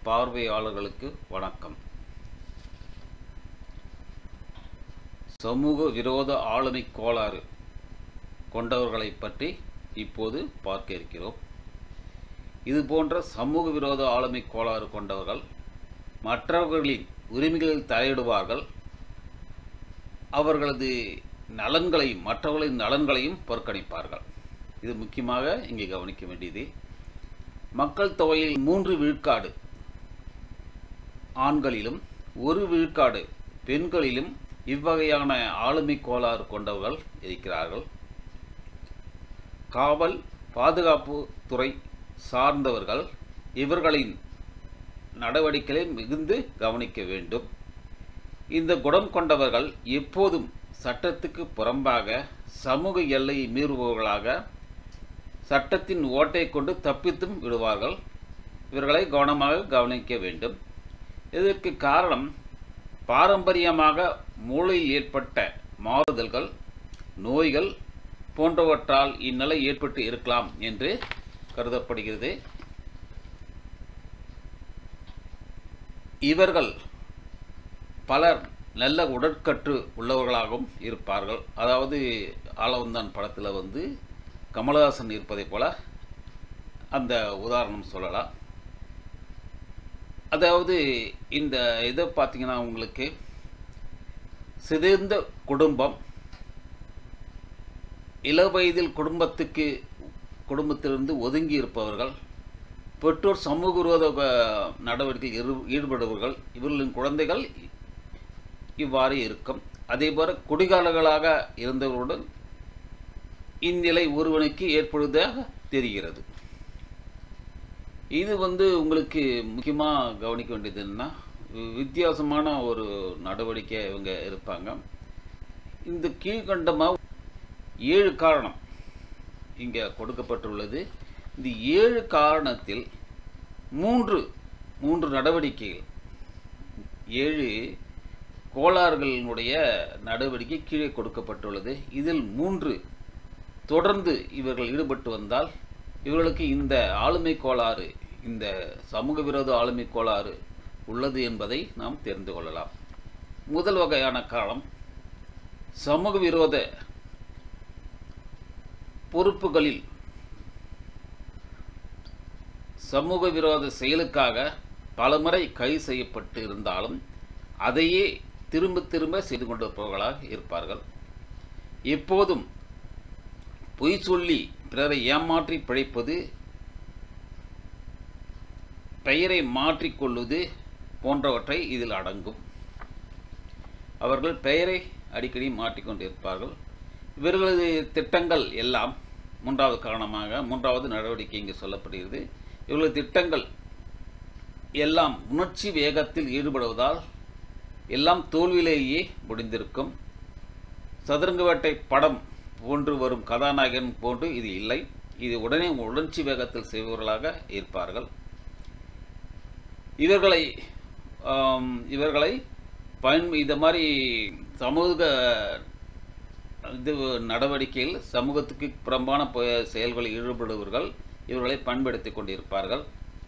பார்வையாளர்களுக்கு வணக்கம் சமூக விரோத ஆளுமை கோளாறு கொண்டவர்களை பற்றி இப்போது பார்க்க இருக்கிறோம் இது போன்ற சமூக விரோத ஆளுமை கோளாறு கொண்டவர்கள் மற்றவர்களின் உரிமைகளில் தலையிடுவார்கள் அவர்களது நலன்களையும் மற்றவர்களின் நலன்களையும் புறக்கணிப்பார்கள் இது முக்கியமாக இங்கே கவனிக்க வேண்டியது மக்கள் தொகையில் மூன்று விழுக்காடு ஆண்களிலும் ஒரு விழுக்காடு பெண்களிலும் இவ்வகையான ஆளுமை கோளாறு கொண்டவர்கள் இருக்கிறார்கள் காவல் பாதுகாப்பு துறை சார்ந்தவர்கள் இவர்களின் நடவடிக்கைகளை மிகுந்து கவனிக்க வேண்டும் இந்த குணம் கொண்டவர்கள் எப்போதும் சட்டத்துக்கு புறம்பாக சமூக எல்லையை மீறுபவர்களாக சட்டத்தின் ஓட்டை கொண்டு தப்பித்தும் விடுவார்கள் இவர்களை கவனமாக கவனிக்க வேண்டும் இதற்கு காரணம் பாரம்பரியமாக மூளையில் ஏற்பட்ட மாறுதல்கள் நோய்கள் போன்றவற்றால் இந்நிலை ஏற்பட்டு இருக்கலாம் என்று கருதப்படுகிறது இவர்கள் பலர் நல்ல உடற்கற்று உள்ளவர்களாகவும் இருப்பார்கள் அதாவது ஆளவந்தான் படத்தில் வந்து கமலஹாசன் இருப்பதைப் போல அந்த உதாரணம் சொல்லலாம் அதாவது இந்த இதை பார்த்தீங்கன்னா உங்களுக்கு சிதைந்த குடும்பம் இளவயதில் குடும்பத்துக்கு குடும்பத்திலிருந்து ஒதுங்கி இருப்பவர்கள் பெற்றோர் சமூக விரோத அஹ், நடவடிக்கையில் இரு- ஈடுபடுபவர்கள் இவர்களின் குழந்தைகள் இவ்வாறு இருக்கும் அதேபோல குடிகாலர்களாக இருந்தவர்களுடன் இந்நிலை ஒருவனுக்கு ஏற்படுவதாக தெரிகிறது இது வந்து உங்களுக்கு முக்கியமாக கவனிக்க வேண்டியது என்னன்னா வி- வித்தியாசமான ஒரு நடவடிக்கை இவங்க இருப்பாங்க இந்த கீழ்கண்டமாக ஏழு காரணம் இங்கே கொடுக்கப்பட்டுள்ளது இந்த ஏழு காரணத்தில் மூன்று மூன்று நடவடிக்கைகள் ஏழு கோளாறுகளினுடைய நடவடிக்கை கீழே கொடுக்கப்பட்டுள்ளது இதில் மூன்று தொடர்ந்து இவர்கள் ஈடுபட்டு வந்தால் இவர்களுக்கு இந்த ஆளுமை கோளாறு இந்த சமூக விரோத ஆளுமை கோளாறு உள்ளது என்பதை நாம் தெரிந்து கொள்ளலாம் முதல் வகையான காரணம் சமூக விரோத பொறுப்புகளில் சமூக விரோத செயலுக்காக பலமுறை கைது செய்யப்பட்டு இருந்தாலும் அதையே திரும்ப திரும்ப செய்து கொண்டிருப்பவர்களாக இருப்பார்கள் எப்போதும் பொய் சொல்லி பிறரை ஏமாற்றி பிழைப்பது பெயரை மாற்றிக்கொள்வது போன்றவற்றை இதில் அடங்கும் அவர்கள் பெயரை அடிக்கடி மாற்றிக்கொண்டிருப்பார்கள் இவர்களது திட்டங்கள் எல்லாம் மூன்றாவது காரணமாக மூன்றாவது நடவடிக்கை இங்கு சொல்லப்படுகிறது இவர்களது திட்டங்கள் எல்லாம் உணர்ச்சி வேகத்தில் ஈடுபடுவதால் எல்லாம் தோல்வியிலேயே முடிந்திருக்கும் சதுரங்க வேட்டை படம் போன்று வரும் கதாநாயகன் போன்று இது இல்லை இது உடனே உணர்ச்சி வேகத்தில் செய்பவர்களாக இருப்பார்கள் இவர்களை ஆம், இவர்களை பயன் இந்த மாதிரி சமூக இது நடவடிக்கையில் சமூகத்துக்கு புறம்பான ப- செயல்களில் ஈடுபடுபவர்கள் இவர்களை பயன்படுத்தி கொண்டிருப்பார்கள்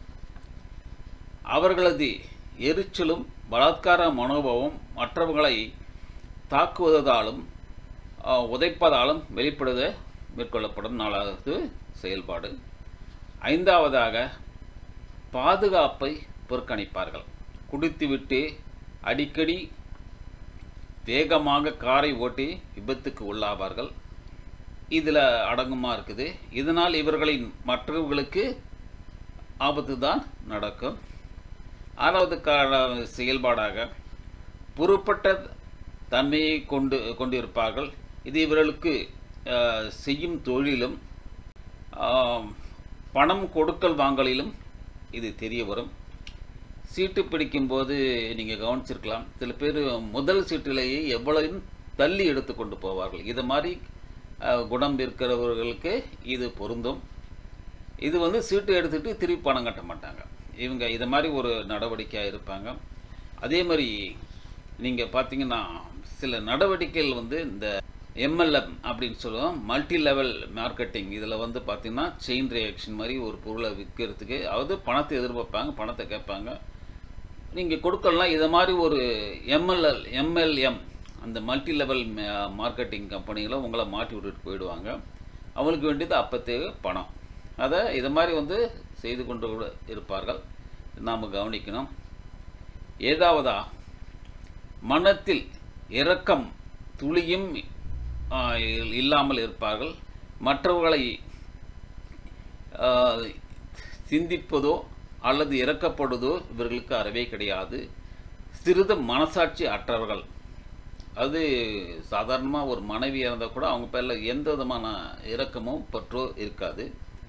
அவர்களது எரிச்சலும் பலாத்கார மனோபாவம் மற்றவர்களை தாக்குவதாலும் ஆ, உதைப்பதாலும் வெளிப்படுத மேற்கொள்ளப்படும் நாலாவது செயல்பாடு ஐந்தாவதாக பாதுகாப்பை புறக்கணிப்பார்கள் குடித்துவிட்டு அடிக்கடி வேகமாக காரை ஓட்டி விபத்துக்கு உள்ளாவார்கள் இதில் அடங்குமா இருக்குது இதனால் இவர்களின் மற்றவர்களுக்கு ஆபத்து தான் நடக்கும் ஆறாவது கால செயல்பாடாக பொறுப்பட்ட தன்மையை கொண்டு கொண்டிருப்பார்கள் இது இவர்களுக்கு அஹ், செய்யும் தொழிலும் ஆம், பணம் கொடுக்கல் வாங்கலிலும் இது தெரிய வரும் சீட்டு பிடிக்கும்போது நீங்கள் கவனிச்சிருக்கலாம் சில பேர் முதல் சீட்டிலேயே எவ்வளவையும் தள்ளி எடுத்து கொண்டு போவார்கள் இது மாதிரி அஹ், குணம் இருக்கிறவர்களுக்கு இது பொருந்தும் இது வந்து சீட்டு எடுத்துட்டு திருப்பி பணம் கட்ட மாட்டாங்க இவங்க இது மாதிரி ஒரு நடவடிக்கையாக இருப்பாங்க அதே மாதிரி நீங்கள் பார்த்தீங்கன்னா சில நடவடிக்கைகள் வந்து இந்த எம்எல்எம் அப்படின்னு சொல்லுவோம் மல்டி லெவல் மார்க்கெட்டிங் இதில் வந்து பார்த்திங்கன்னா செயின் ரியாக்ஷன் மாதிரி ஒரு பொருளை விற்கிறதுக்கு அதாவது பணத்தை எதிர்பார்ப்பாங்க பணத்தை கேட்பாங்க நீங்கள் கொடுக்கலாம் இதை மாதிரி ஒரு எம்எல்எல் எம்எல்எம் அந்த மல்டி லெவல் மார்க்கெட்டிங் கம்பெனிகளை உங்களை மாட்டி விட்டுட்டு போயிடுவாங்க அவங்களுக்கு வேண்டியது அப்போத்தேவை பணம் அதை இதை மாதிரி வந்து செய்து கொண்டு கூட இருப்பார்கள் நாம் கவனிக்கணும் ஏதாவதா மனத்தில் இரக்கம் துளியும் ஆ, இல்லாமல் இருப்பார்கள் மற்றவர்களை ஆ, சிந்திப்பதோ அல்லது இறக்கப்படுவதோ இவர்களுக்கு அறவே கிடையாது சிறிது மனசாட்சி அற்றவர்கள் அது சாதாரணமாக ஒரு மனைவி இருந்தால் கூட அவங்க பேரில் எந்த விதமான இரக்கமோ பற்றோ இருக்காது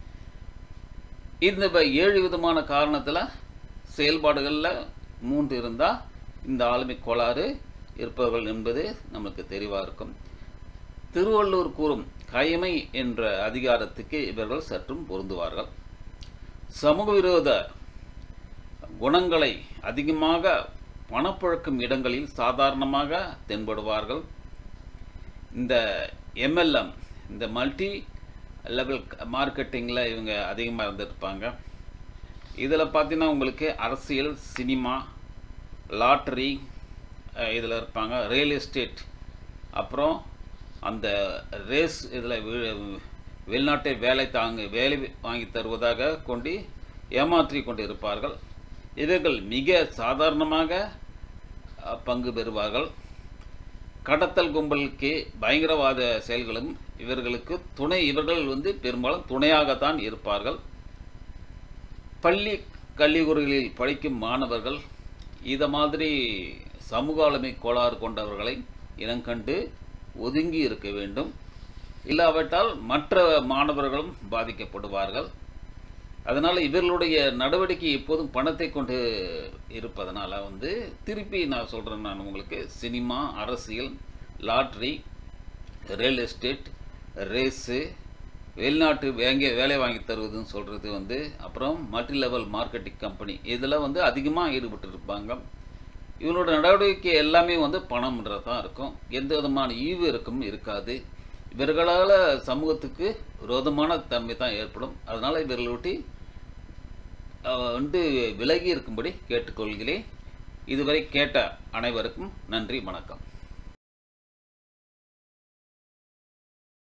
இந்த ப- ஏழு விதமான காரணத்தில் செயல்பாடுகளில் மூன்று இருந்தால் இந்த ஆளுமை கோளாறு இருப்பவர்கள் என்பது நமக்கு தெளிவாக இருக்கும் திருவள்ளூர் கூறும் கயமை என்ற அதிகாரத்துக்கு இவர்கள் சற்றும் பொருந்துவார்கள் சமூக விரோத குணங்களை அதிகமாக பணப்புழக்கும் இடங்களில் சாதாரணமாக தென்படுவார்கள் இந்த எம்எல்எம் இந்த மல்டி லெவல் மார்க்கெட்டிங்கில் இவங்க அதிகமாக இருந்திருப்பாங்க இதில் பார்த்தீங்கன்னா உங்களுக்கு அரசியல் சினிமா லாட்டரி இதில் இருப்பாங்க ரியல் எஸ்டேட் அப்புறம் அந்த ரேஸ் இதில் வெளிநாட்டை வேலை தாங்க வேலை வாங்கி தருவதாக கொண்டு ஏமாற்றி கொண்டு இருப்பார்கள் இவர்கள் மிக சாதாரணமாக அஹ், பங்கு பெறுவார்கள் கடத்தல் கும்பலுக்கு பயங்கரவாத செயல்களும் இவர்களுக்கு துணை இவர்கள் வந்து பெரும்பாலும் துணையாகத்தான் இருப்பார்கள் பள்ளி கல்லூரிகளில் படிக்கும் மாணவர்கள் இத மாதிரி சமூக ஆளுமை கோளாறு கொண்டவர்களை இனங்கண்டு ஒதுங்கி இருக்க வேண்டும் இல்லாவிட்டால் மற்ற மாணவர்களும் பாதிக்கப்படுவார்கள் அதனால் இவர்களுடைய நடவடிக்கை எப்போதும் பணத்தை கொண்டு இருப்பதனால வந்து திருப்பி நான் சொல்கிறேன் நான் உங்களுக்கு சினிமா அரசியல் லாட்ரி ரியல் எஸ்டேட் ரேஸு வெளிநாட்டு வேங்க வேலை வாங்கி தருவதுன்னு சொல்கிறது வந்து அப்புறம் மல்டி லெவல் மார்க்கெட்டிங் கம்பெனி இதில் வந்து அதிகமாக ஈடுபட்டு இருப்பாங்க இவனோட நடவடிக்கை எல்லாமே வந்து பணம்ன்றது தான் இருக்கும் எந்த விதமான ஈவு இறக்கமும் இருக்காது இவர்களால் சமூகத்துக்கு விரோதமான தன்மை தான் ஏற்படும் அதனால் இவர்களை விட்டு அஹ், வந்து விலகி இருக்கும்படி கேட்டுக்கொள்கிறேன் இதுவரை கேட்ட அனைவருக்கும் நன்றி வணக்கம்